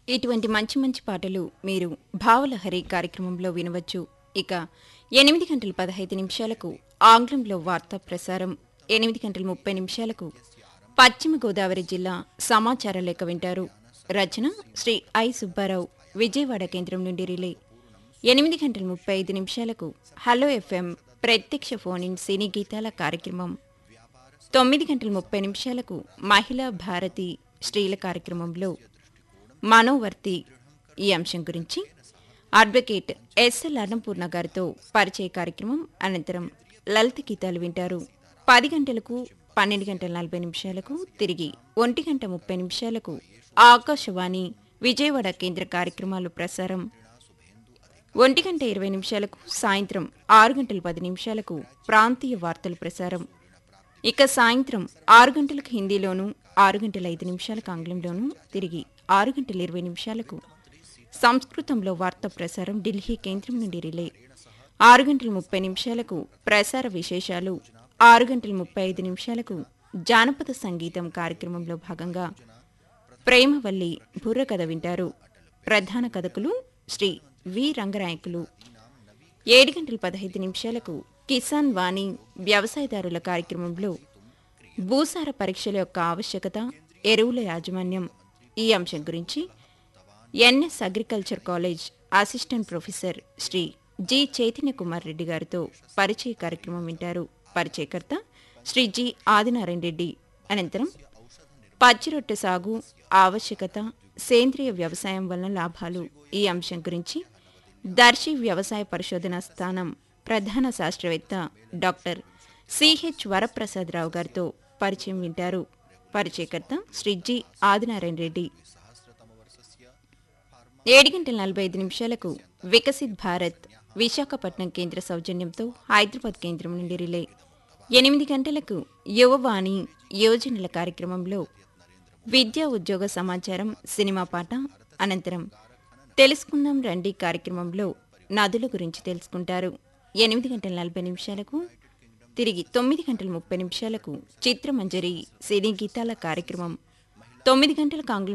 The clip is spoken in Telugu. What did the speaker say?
ఇటువంటి మంచి మంచి పాటలు మీరు భావలహరి కార్యక్రమంలో వినవచ్చు ఇక ఎనిమిది గంటల పదహైదు నిమిషాలకు ఆంగ్లంలో వార్తా ప్రసారం ఎనిమిది గంటల ముప్పై నిమిషాలకు పశ్చిమ గోదావరి జిల్లా సమాచార లేఖ వింటారు రచన శ్రీ ఐ సుబ్బారావు విజయవాడ కేంద్రం నుండి రిలే ఎనిమిది గంటల ముప్పై ఐదు నిమిషాలకు హలో ఎఫ్ఎం ప్రత్యక్ష ఫోన్ ఇన్ సినీ గీతాల కార్యక్రమం తొమ్మిది గంటల ముప్పై నిమిషాలకు మహిళా భారతి స్త్రీల కార్యక్రమంలో మనోవర్తి ఈ అంశం గురించి అడ్వకేట్ ఎస్ఎల్ అన్నపూర్ణ గారితో పరిచయ కార్యక్రమం అనంతరం లలిత గీతాలు వింటారు పది గంటలకు పన్నెండు గంటల నలభై నిమిషాలకు తిరిగి ఒంటి గంట ముప్పై నిమిషాలకు ఆకాశవాణి విజయవాడ కేంద్ర కార్యక్రమాలు ప్రసారం ఒంటి గంట ఇరవై నిమిషాలకు సాయంత్రం ఆరు గంటల పది నిమిషాలకు ప్రాంతీయ వార్తలు ప్రసారం ఇక సాయంత్రం ఆరు గంటలకు హిందీలోను ఆరు గంటల ఐదు నిమిషాలకు ఆంగ్లంలోను తిరిగి ఆరు గంటల ఇరవై నిమిషాలకు సంస్కృతంలో వార్తా ప్రసారం ఢిల్లీ కేంద్రం నుండి రిలే ఆరు గంటల ముప్పై నిమిషాలకు ప్రసార విశేషాలు ఆరు గంటల ముప్పై ఐదు నిమిషాలకు జానపద సంగీతం కార్యక్రమంలో భాగంగా ప్రేమవల్లి బుర్రకథ వింటారు ప్రధాన కథకులు శ్రీ వి రంగనాయకులు ఏడు గంటల పదహైదు నిమిషాలకు కిసాన్ వాణి వ్యవసాయదారుల కార్యక్రమంలో భూసార పరీక్షల యొక్క ఆవశ్యకత ఎరువుల యాజమాన్యం ఈ అంశం గురించి NS agriculture college assistant professor Shri G Chaitanya Kumar Reddy గారితో పరిచయ కార్యక్రమం వింటారు పరిచయకర్త శ్రీ జి ఆదినారాయణ రెడ్డి అనంతరం పచ్చిరొట్టె సాగు ఆవశ్యకత సేంద్రియ వ్యవసాయం వలన లాభాలు ఈ అంశం గురించి దర్శి వ్యవసాయ పరిశోధన స్థానం ప్రధాన శాస్త్రవేత్త డాక్టర్ సిహెచ్ వరప్రసాదరావు గారితో పరిచయం వింటారు పరిచయకర్త శ్రీ జి ఆదినారాయణ రెడ్డి ఏడు గంటల నలభై ఐదు నిమిషాలకు వికసిత్ భారత్ విశాఖపట్నం కేంద్ర సౌజన్యంతో హైదరాబాద్ కేంద్రం నుండి రిలే ఎనిమిది గంటలకు యువవాణి యోజనల కార్యక్రమంలో విద్యా ఉద్యోగ సమాచారం సినిమా పాట అనంతరం తెలుసుకుందాం రండి కార్యక్రమంలో నదుల గురించి తెలుసుకుంటారు ఎనిమిది గంటల నలభై నిమిషాలకు తిరిగి తొమ్మిది గంటల ముప్పై నిమిషాలకు చిత్రమంజరి సినీ గీతాల కార్యక్రమం తొమ్మిది గంటలకు ఆంగ్లం